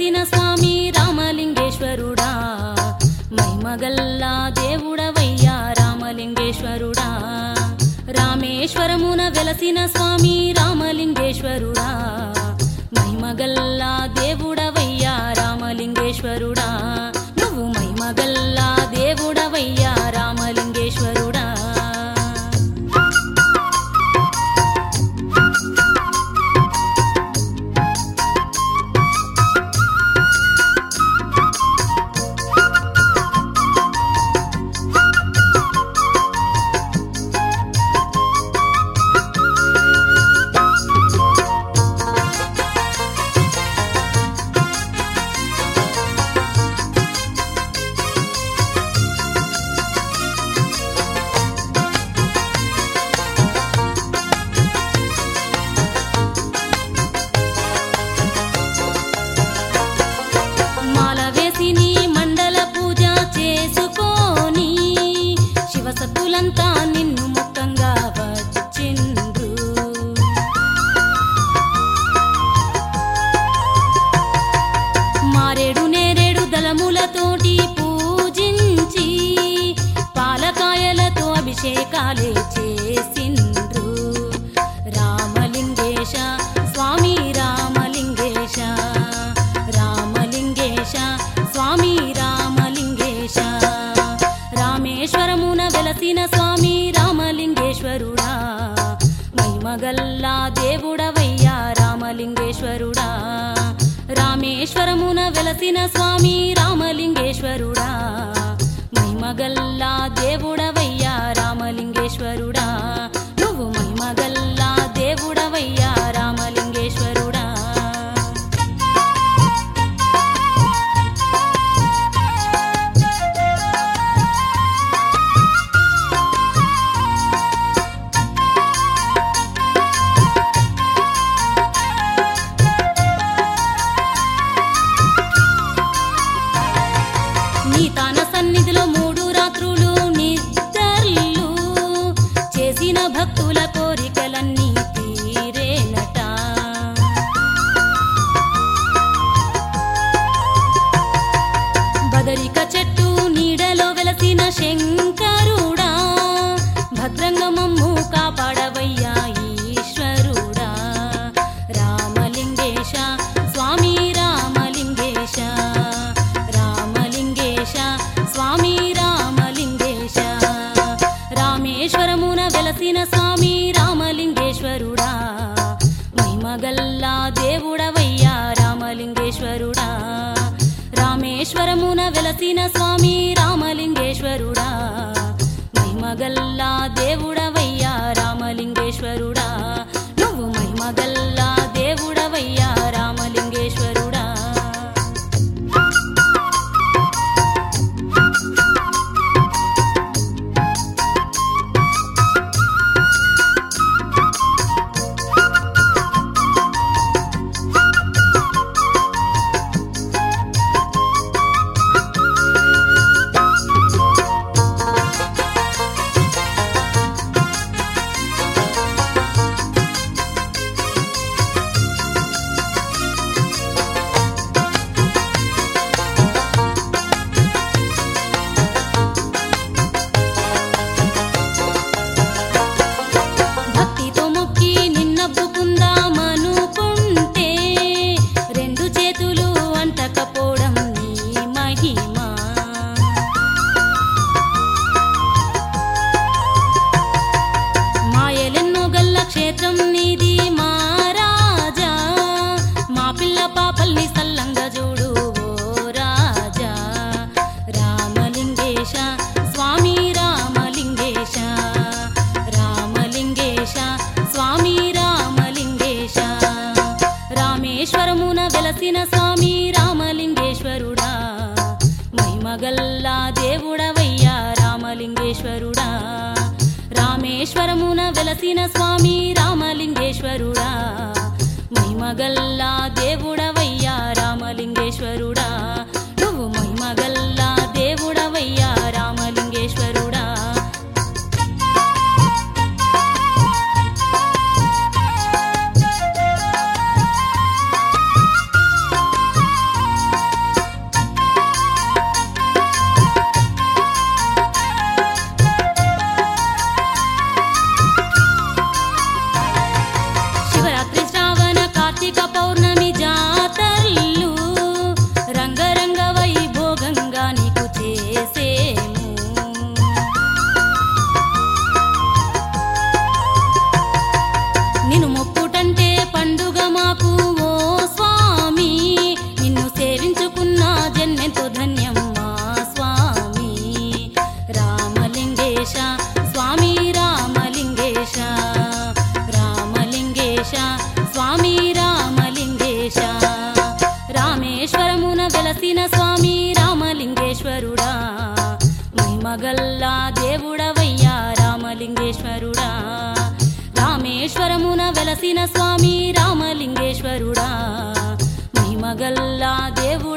వెలసిన స్వామి రామలింగేశ్వరుడా మహిమగల్లా దేవుడవయ్యా రామలింగేశ్వరుడా రామేశ్వరమున వెలసిన స్వామి రామలింగేశ్వరుడా మహిమగల్లా దేవుడవయ్యా రామలింగేశ్వరుడా నువ్వు మహిమగల్లా దేవుడవయ్యా రామలింగేశ్వరుడా మాల వేసి నీ మండల పూజ చేసుకొని శివసతులంతా నిన్ను ముఖంగా వచ్చిండ్రు మారేడు నేరేడు దళములతోటి పూజించి పాలకాయలతో అభిషేకాలే చేసిండ్రు రామలింగేశ స్వామి రామలింగేశ రామలింగేశ స్వామి రామలింగేశ రామేశ్వరమున వెలసిన స్వామి రామలింగేశ్వరుడా మహిమగల్లా దేవుడవయ్యా రామలింగేశ్వరుడా రామేశ్వరమున వెలసిన స్వామి రామలింగేశ్వరుడా మహిమగల్లా దేవుడవయ్యా రామలింగేశ్వరుడా నువ్వు మహిమగల్లా దేవుడవయ్యా రామలింగేశ్వరుడా నీ తాన సన్నిధిలో మూడు రాత్రులు నిద్రలు చేసిన భక్తుల కోరికలన్నీ తీరేనట బదరిక చెట్టు నీడలో వెలసిన శంకరుడా భద్రంగమమ్ము కాపాడవయ్యా ఈశ్వరుడా రామలింగేశ స్వామి రామలింగేశ రామలింగేశ స్వామి రామలింగేశ రామేశ్వరమున వెలసిన స్వామి రామలింగేశ్వరుడా మహిమగల్లా దేవుడవయ్యా రామలింగేశ్వరుడా రామేశ్వరమున వెలసిన స్వామి రామలింగేశ్వరుడా మహిమగల్లా దేవుడవయ్యా రామలింగేశ్వరుడా నువ్వు మహిమగల్లా దేవుడవయ్యా రామలింగేశ్వరుడా భక్తితో మొక్కి నిన్నబ్బుకుందామనుకుంటే రెండు చేతులు అంటకపోవడం నీ మహిమ మాయలెన్నో గల్ల క్షేత్రం నీది మా రాజా మా పిల్ల పాపల్ని సల్లంగా చూడు ఓ రాజా రామలింగేశ స్వామి రామలింగేశ రామలింగేశ స్వామి రామలింగేశ రామేశ్వరమున వెలసిన స్వామి రామలింగేశ్వరుడా మహిమగల్లా దేవుడవయ్యా రామలింగేశ్వరుడా రామేశ్వరమున వెలసిన స్వామి రామలింగేశ్వరుడా మహిమగల్లా దేవుడవయ్యా రామలింగేశ్వరుడా నువ్వు మహిమగల్లా దేవుడవయ్యా రామలింగేశ్వరుడా రామలింగేశ స్వామి రామలింగేశ రామేశ్వరమున వెలసిన స్వామి రామలింగేశ్వరుడా మహిమగల్లా దేవుడవయ్యా రామలింగేశ్వరుడా రామేశ్వరమున వెలసిన స్వామి రామలింగేశ్వరుడా మహిమగల్లా దేవుడ